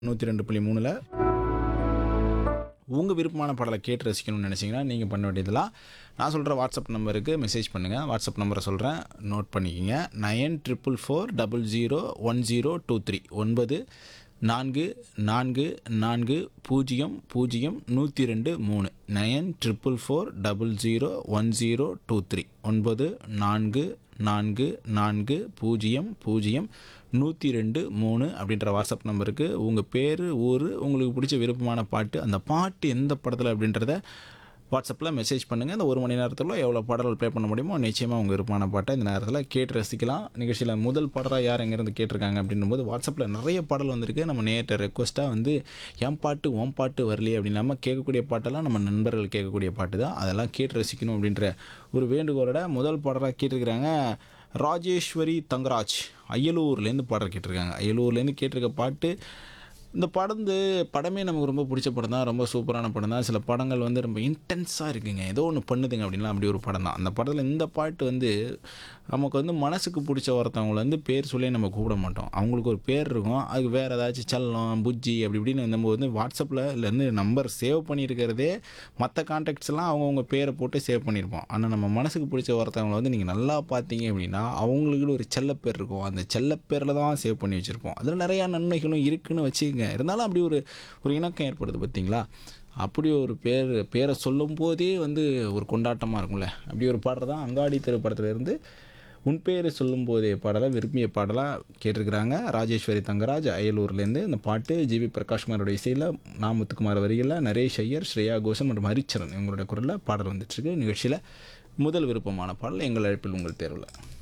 நூற்றி ரெண்டு புள்ளி மூணில் உங்கள் விருப்பமான பாடலை கேட்டு ரசிக்கணும்னு நினச்சிங்கன்னா நீங்கள் பண்ண வேண்டியதெல்லாம் நான் சொல்கிற வாட்ஸ்அப் நம்பருக்கு மெசேஜ் பண்ணுங்கள் வாட்ஸ்அப் நம்பரை சொல்கிறேன் நோட் பண்ணிக்கிங்க nine triple four double zero one zero two three ஒன்பது நான்கு நான்கு நான்கு பூஜ்ஜியம் பூஜ்ஜியம் நூற்றி ரெண்டு மூணு nine triple four double zero one zero two three ஒன்பது நான்கு நான்கு நான்கு பூஜ்ஜியம் பூஜ்ஜியம் நூற்றி ரெண்டு மூணு அப்படின்ற வாட்ஸ்அப் நம்பருக்கு உங்கள் பேர் ஊர் உங்களுக்கு பிடிச்ச விருப்பமான பாட்டு அந்த பாட்டு எந்த படத்தில் அப்படின்றத வாட்ஸ்அப்பில் மெசேஜ் பண்ணுங்கள் இந்த ஒரு மணி நேரத்தில் எவ்வளோ பாடல்கள் ப்ளே பண்ண முடியுமோ நிச்சயமாக உங்கள் விருப்பமான பாட்டை இந்த நேரத்தில் கேட்டு ரசிக்கலாம் நிகழ்ச்சியில் முதல் பாடலாக யார் எங்கேருந்து கேட்டிருக்காங்க அப்படின்னும் போது வாட்ஸ்அப்பில் நிறைய பாடல் வந்திருக்கு நம்ம நேற்று ரெக்வஸ்ட்டாக வந்து என் பாட்டு உன் பாட்டு வரலையே அப்படின்னு நம்ம கேட்கக்கூடிய பாட்டெல்லாம் நம்ம நண்பர்கள் கேட்கக்கூடிய பாட்டு தான் அதெல்லாம் கேட்டு ரசிக்கணும் அப்படின்ற ஒரு வேண்டுகோளோட முதல் பாடலாக கேட்டிருக்கிறாங்க ராஜேஸ்வரி தங்கராஜ் அயலூர்லேருந்து பாடல் கேட்டிருக்காங்க அயலூர்லேருந்து கேட்டிருக்க பாட்டு இந்த படம் வந்து படமே நமக்கு ரொம்ப பிடிச்ச படம் தான் ரொம்ப சூப்பரான படம் தான் சில படங்கள் வந்து ரொம்ப இன்டென்ஸாக இருக்குங்க ஏதோ ஒன்று பண்ணுதுங்க அப்படின்லாம் அப்படி ஒரு படம் தான் அந்த படத்தில் இந்த பாட்டு வந்து நமக்கு வந்து மனசுக்கு பிடிச்ச ஒருத்தவங்களை வந்து பேர் சொல்லி நம்ம கூப்பிட மாட்டோம் அவங்களுக்கு ஒரு பேர் இருக்கும் அதுக்கு வேறு ஏதாச்சும் செல்லம் புஜ்ஜி அப்படி இப்படின்னு நம்ம வந்து வாட்ஸ்அப்பில் இருந்து நம்பர் சேவ் பண்ணியிருக்கிறதே மற்ற கான்டாக்ட்ஸ் எல்லாம் அவங்கவுங்க பேரை போட்டு சேவ் பண்ணியிருப்போம் ஆனால் நம்ம மனசுக்கு பிடிச்ச ஒருத்தவங்களை வந்து நீங்கள் நல்லா பார்த்தீங்க அப்படின்னா அவங்களுக்கு ஒரு செல்லப்பேர் இருக்கும் அந்த செல்லப்பேரில் தான் சேவ் பண்ணி வச்சுருப்போம் அதில் நிறையா நன்மைகளும் இருக்குன்னு வச்சுக்கோங்க இருந்தாலும் அப்படி ஒரு ஒரு இணக்கம் ஏற்படுது பார்த்தீங்களா அப்படி ஒரு பேர் பேரை சொல்லும் போதே வந்து ஒரு கொண்டாட்டமாக இருக்கும்ல அப்படி ஒரு பாடல் தான் அங்காடி தெரு படத்துல இருந்து உன் பேர் சொல்லும் போதே பாடலை விரும்பிய பாடலாக கேட்டிருக்கிறாங்க ராஜேஸ்வரி தங்கராஜ் அயலூர்லேருந்து இந்த பாட்டு ஜிவி பிரகாஷ்குமாரோட இசையில் நாமுத்துக்குமார் வரிகளில் நரேஷ் ஐயர் ஸ்ரேயா கோஷன் மற்றும் ஹரிச்சரன் இவங்களோட குரலில் பாடல் வந்துட்டுருக்கு நிகழ்ச்சியில் முதல் விருப்பமான பாடல் எங்கள் அழைப்பில் உங்கள் தேர்வில்